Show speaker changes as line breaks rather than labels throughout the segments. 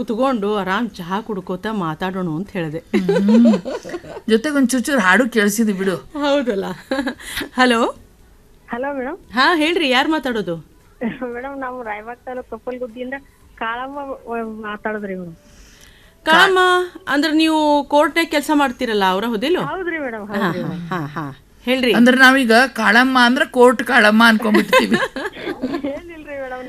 ಕುತ್ಕೊಂಡು ಆರಾಮ್ ಚಹಾ ಕುಡ್ಕೋತ ಮಾತಾಡೋಣ ಅಂತ ಹೇಳಿದೆ
ಜೊತೆಗೆ ಒಂದು ಚೂಚೂರು ಹಾಡು ಕೇಳಿಸಿದ್ವಿ ಬಿಡು
ಹೌದಲ್ಲ ಹಲೋ
ಹಲೋ ಮೇಡಮ್
ಹಾ ಹೇಳ್ರಿ ಯಾರು ಮಾತಾಡೋದು
ಮೇಡಮ್ ನಾವು ರಾಯಬಾಗ್ ತಾಲೂಕ್ ಕಪ್ಪಲ್ಗುದ್ದಿಯಿಂದ ಕಾಳಮ್ಮ ವ- ಮಾತಾಡೋದ್ರಿ ಮೇಡಮ್
ಕಾಳಮ್ಮ ಅಂದ್ರೆ ನೀವು ಕೋರ್ಟ್ನಾಗ ಕೆಲಸ ಮಾಡ್ತೀರಲ್ಲ ಅವರ ಹೋದಿಲ್ಲ
ಹೌದ್ರಿ ಮೇಡಮ್
ಹಾ ಹಾ ಹಾ ಹಾ ಹೇಳ್ರಿ
ಅಂದ್ರೆ ನಾವೀಗ ಕಾಳಮ್ಮ ಅಂದ್ರೆ ಕೋರ್ಟ್ ಕಾಳಮ್ಮ ಅನ್ಕೊಂಡ್ಬಿಡ್ತೀವಿ
ಏನಿಲ್ರಿ ಮೇಡಮ್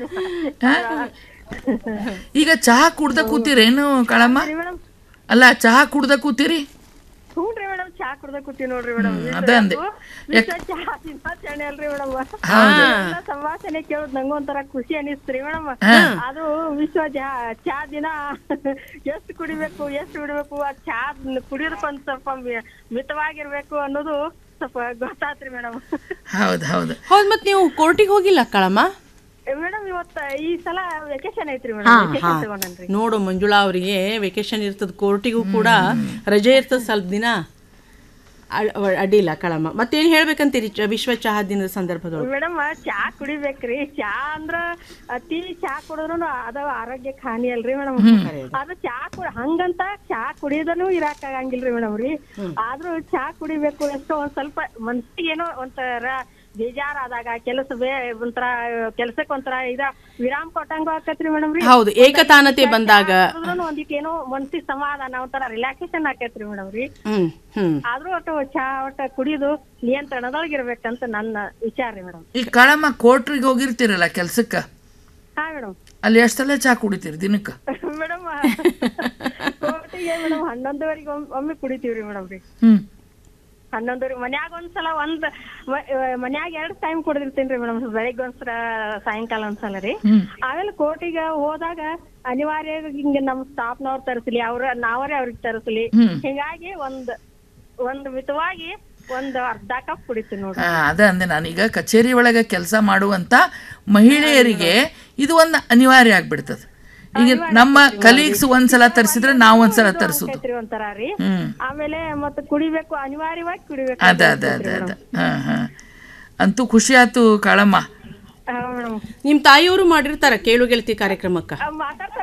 ಈಗ ಚಹಾ ಕುಡ್ದ ಕೂತೀರೇನು ಕಾಳಮ್ಮ
ಮೇಡಮ್
ಅಲ್ಲ ಚಹಾ ಕುಡ್ದ ಕೂತೀರಿ
ಹ್ಞೂನ್ರಿ ಮೇಡಮ್ ಚಾ ಕುಡ್ದ ಕೂತೀವಿ ನೋಡ್ರಿ ಮೇಡಮ್
ಅದ ಅಂದೆ
ಚಹಾ ದಿನಾಚರಣೆ ಅಲ್ರಿ ಮೇಡಮ್
ಹೌದು
ಎಲ್ಲ ಸಂಭಾಷಣೆ ಕೇಳೋದ್ ನಂಗೂ ಒಂಥರ ಖುಷಿ ಅನಿಸ್ತ್ರಿ ಮೇಡಮ್ ಅದು ವಿಶ್ವ ಜಾ- ಚಾ ದಿನ ಎಷ್ಟು ಕುಡಿಬೇಕು ಎಷ್ಟು ಬಿಡ್ಬೇಕು ಆ ಚಾ ಕುಡಿಯೋದಕ್ಕೊಂದ್ ಸ್ವಲ್ಪ ಮಿ- ಮಿತವಾಗಿರ್ಬೇಕು ಅನ್ನೋದು ಸ್ವಲ್ಪ ಗೊತ್ತಾತ್ರಿ ಮೇಡಮ್
ಹೌದು ಹೌದು
ಹೌದ್ ಮತ್ ನೀವು ಕೋರ್ಟಿಗೆ ಹೋಗಿಲ್ಲ ಕಾಳಮ್ಮ
ಮೇಡಮ್ ಇವತ್ತ ಈ ಸಲ ವೆಕೇಶನ್ ಐತ್ರಿ
ಹಾ
ಮೇಡಮ್
ಹಾ
ವೆಕೇಶನ್ ತಗೊಂಡನ್ರಿ
ನೋಡು ಮಂಜುಳಾ ಅವರಿಗೆ ವೆಕೇಶನ್ ಇರ್ತದ ಕೋರ್ಟಿಗೂ ಕೂಡ ರಜೆ ಇರ್ತದ ಸ್ವಲ್ಪ ದಿನ ಅಡ್- ಅಡ್ಡಿಲ್ಲ ಕಳಮ್ಮ ಮತ್ತೇನ್ ಹೇಳ್ಬೇಕಂತೀರಿ ಚ- ವಿಶ್ವ ಚಹಾ ದಿನದ ಸಂದರ್ಭದೊಳಗೆ
ಮೇಡಮ್ ಚಾ ಕುಡಿಬೇಕ್ರಿ ಚಾ ಅಂದ್ರ ಅತಿ ಚಾ ಕುಡಿದ್ರು ಅದ ಆರೋಗ್ಯಕ್ಕೆ ಹಾನಿ ಅಲ್ರಿ ಮೇಡಮ್ ಅದು ಚಾ ಕುಡ ಹಂಗಂತ ಚಾ ಕುಡಿಯೋದನು ಇರಾಕ್ ಆಗಂಗಿಲ್ರಿ ಮೇಡಮ್ ರೀ ಆದ್ರೂ ಚಾ ಕುಡಿಬೇಕು ಎಷ್ಟೋ ಒಂದ್ ಸ್ವಲ್ಪ ಮನ್ಸಿಗೆ ಏನೋ ಒಂಥರ ಬೇಜಾರಾದಾಗ ಕೆಲಸ ಬೇ ಒಂಥರ ಕೆಲ್ಸಕ್ಕೆ ಒಂಥರ ಇದ ವಿರಾಮ ಕೊಟ್ಟಂಗ ಆಕತ್ರಿ ಮೇಡಮ್ ರೀ
ಹೌದು ಏಕತಾನತೆ ಬಂದಾಗ
ಕುಡಿದ್ರುನು ಒಂದಿಟ್ ಏನೋ ಮನ್ಸಿಗೆ ಸಮಾಧಾನ ಒಂಥರ ರಿಲ್ಯಾಕ್ಸೇಷನ್ ಆಕೈತ್ರಿ ಮೇಡಮ್ ರೀ
ಹ್ಮ್ ಹ್ಮ್
ಆದ್ರೂ ಒಟ್ಟು ಚಾ ಒಟ್ಟ ಕುಡಿದು ನಿಯಂತ್ರಣದೊಳಗಿರ್ಬೇಕಂತ ನನ್ನ ವಿಚಾರ ರೀ ಮೇಡಮ್
ಈ ಕಾಳಮ್ಮ ಕೋರ್ಟ್ರಿಗೆ ಹೋಗಿರ್ತೀರಲ್ಲ ಕೆಲ್ಸಕ್ಕ
ಹಾ ಮೇಡಮ್
ಅಲ್ಲಿ ಎಷ್ಟು ಸಲ ಚಹಾ ಕುಡಿತೀರಿ ದಿನಕ್ಕೆ
ಮೇಡಮ್ ಕೋಟಿಗೆ ಮೇಡಮ್ ಹನ್ನೊಂದುವರೆಗೆ ಒಮ್ಮೆ ಕುಡಿತೀವ್ರಿ ಮೇಡಮ್ ರೀ
ಹ್ಮ್
ಹನ್ನೊಂದುವರೆಗೆ ಮನ್ಯಾಗ ಒಂದ್ಸಲ ಒಂದ್ ಮ- ಮನ್ಯಾಗ ಎರಡ್ ಟೈಮ್ ಕುಡಿದಿರ್ತೀನಿ ಮೇಡಮ್ ಬೆಳಿಗ್ಗೆ ಒಂದ್ಸಲ ಸಾಯಂಕಾಲ ಒಂದ್ಸಲ ರೀ
ಹ್ಮ್.
ಆಮೇಲೆ ಕೋರ್ಟಿಗೆ ಹೋದಾಗ ಅನಿವಾರ್ಯ ಹಿಂಗ ನಮ್ ಸ್ಟಾಫ್ನವ್ರು ತರಿಸ್ಲಿ ಅವ್ರ ನಾವರೇ ಅವ್ರಿಗೆ ತರಿಸ್ಲಿ
ಹ್ಮ್.
ಹಿಂಗಾಗಿ ಒಂದ್ ಒಂದ್ ಮಿತವಾಗಿ ಒಂದ್ ಅರ್ಧ ಕಪ್ ಕುಡಿತೀನಿ ನೋಡ್ರಿ
ಆ, ಅದ ಅಂದೆ ನಾನೀಗ ಕಚೇರಿ ಒಳಗೆ ಕೆಲಸ ಮಾಡುವಂತ ಮಹಿಳೆಯರಿಗೆ ಇದು ಒಂದು ಅನಿವಾರ್ಯ ಆಗ್ಬಿಡ್ತದೆ ಈಗ ನಮ್ಮ ಕಲೀಗ್ಸ್ ಒಂದ್ಸಲ ತರಿಸಿದ್ರೆ ನಾವು ಒಂದ್ಸಲ ತರಿಸೋದು
ಐತ್ರಿ ಒಂಥರ ರೀ
ಹ್ಮ್
ಆಮೇಲೆ ಮತ್ತೆ ಕುಡಿಬೇಕು ಅನಿವಾರ್ಯವಾಗಿ ಕುಡಿಬೇಕು
ಅದ ಅದ ಅದ ಅದ ಹಾ ಹಾ ಅಂತೂ ಖುಷಿ ಆಯ್ತು ಕಾಳಮ್ಮ
ಹಾ ಮೇಡಮ್
ನಿಮ್ ತಾಯಿಯವರು ಮಾಡಿರ್ತಾರ ಕೇಳು ಗೆಳತಿ ಕಾರ್ಯಕ್ರಮಕ್ಕ
ಮಾತಾಡ್ತಾ